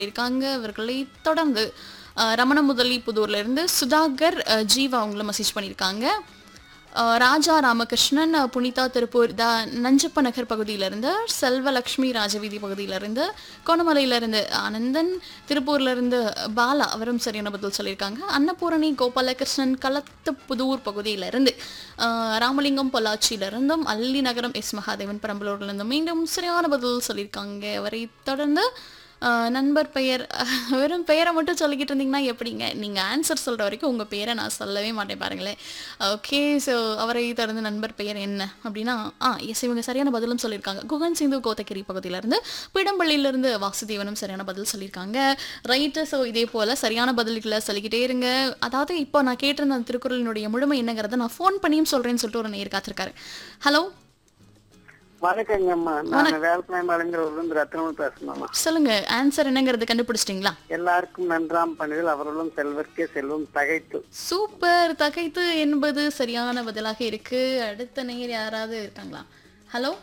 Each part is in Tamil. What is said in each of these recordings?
இருக்காங்க இவர்களை தொடர்ந்து அஹ், ரமண முதலி புதூர்ல இருந்து சுதாகர் அஹ், ஜீவா அவங்கள மெசேஜ் பண்ணியிருக்காங்க அஹ், ராஜா ராமகிருஷ்ணன் அஹ், புனிதா திருப்பூர் த நஞ்சப்ப நகர் பகுதியிலிருந்து செல்வலக்ஷ்மி ராஜவீதி பகுதியிலிருந்து கோணமலையிலிருந்து ஆனந்தன் திருப்பூர்லேருந்து பாலா அவரும் சரியான பதில் சொல்லியிருக்காங்க அன்னபூரணி கோபாலகிருஷ்ணன் களத்துப்புதூர் பகுதியிலிருந்து அஹ், ராமலிங்கம் பொள்ளாச்சியிலிருந்தும் அல்லி நகரம் எஸ் மகாதேவன் பெரம்பலூர்லேருந்து மீண்டும் சரியான பதில் சொல்லியிருக்காங்க அவரை தொடர்ந்து அஹ், நண்பர் பெயர் வெறும் பெயரை மட்டும் சொல்லிக்கிட்டு இருந்தீங்கன்னா எப்படிங்க நீங்கள் ஆன்சர் சொல்கிற வரைக்கும் உங்கள் பேரை நான் சொல்லவே மாட்டேன் பாருங்களேன் ஓகே ஸோ அவரை தொடர்ந்து நண்பர் பெயர் என்ன அப்படின்னா ஆ எஸ் இவங்க சரியான பதிலும் சொல்லியிருக்காங்க குகன் சிந்து கோத்தகிரி பகுதியிலேருந்து பிடம்பள்ளியிலேருந்து வாசுதேவனும் சரியான பதில் சொல்லியிருக்காங்க ரைட்டு ஸோ இதே போல் சரியான பதில்களை சொல்லிக்கிட்டே இருங்க அதாவது இப்போ நான் கேட்டிருந்த அந்த திருக்குறளினுடைய முழுமை என்னங்கிறத நான் ஃபோன் பண்ணியும் சொல்கிறேன்னு சொல்லிட்டு ஒரு நேர் காத்திருக்காரு ஹலோ வணக்கங்கம்மா நான் வேலைப்பாளையங்கிற இருந்து ரத்னமும் பேசணும்மா சொல்லுங்க ஆன்சர் என்னங்கிறது கண்டுபிடிச்சிட்டிங்களா எல்லாருக்கும் நன்றாம் பணிகள் அவர்களும் செல்வர்க்கே செல்வம் தகைத்து சூப்பர் தகைத்து என்பது சரியான பதிலாக இருக்கு அடுத்த நேர் யாராவது இருக்காங்களா ஹலோ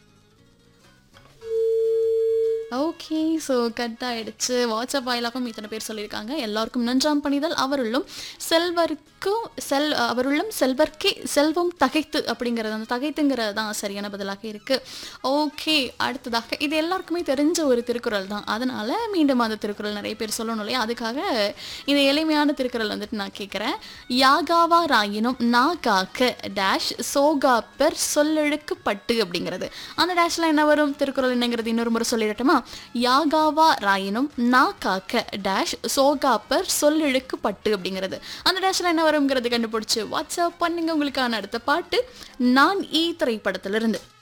ஓகே ஸோ கட் ஆயிடுச்சு வாட்ஸ்அப் வாயிலாகவும் இத்தனை பேர் சொல்லியிருக்காங்க எல்லாருக்கும் நன்றாம் பணிதல் அவருள்ளும் செல்வர்க்கும் செல் அவருள்ளும் செல்வர்க்கே செல்வம் தகைத்து அப்படிங்கிறது அந்த தகைத்துங்கிறது தான் சரியான பதிலாக இருக்கு ஓகே அடுத்ததாக இது எல்லாருக்குமே தெரிஞ்ச ஒரு திருக்குறள் தான் அதனால மீண்டும் அந்த திருக்குறள் நிறைய பேர் சொல்லணும் இல்லையா அதுக்காக இந்த எளிமையான திருக்குறள் வந்துட்டு நான் கேட்குறேன் யாகாவா ராயினும் நா காக்க டேஷ் சோகாப்பர் சொல்லெழுக்கு பட்டு அப்படிங்கிறது அந்த டேஷ்ல என்ன வரும் திருக்குறள் என்னங்கிறது இன்னொரு முறை சொல்லிடட்டுமா யாகாவா ராயினும் நா காக்க டேஷ் சோகாப்பர் சொல்லெழுக்கு பட்டு அப்படிங்கிறது அந்த டேஷ்ல என்ன வரும்ங்கிறது கண்டுபிடிச்சு வாட்ஸ்அப் பண்ணுங்க உங்களுக்கான அடுத்த பாட்டு நான் ஈ திரைப்படத்திலிருந்து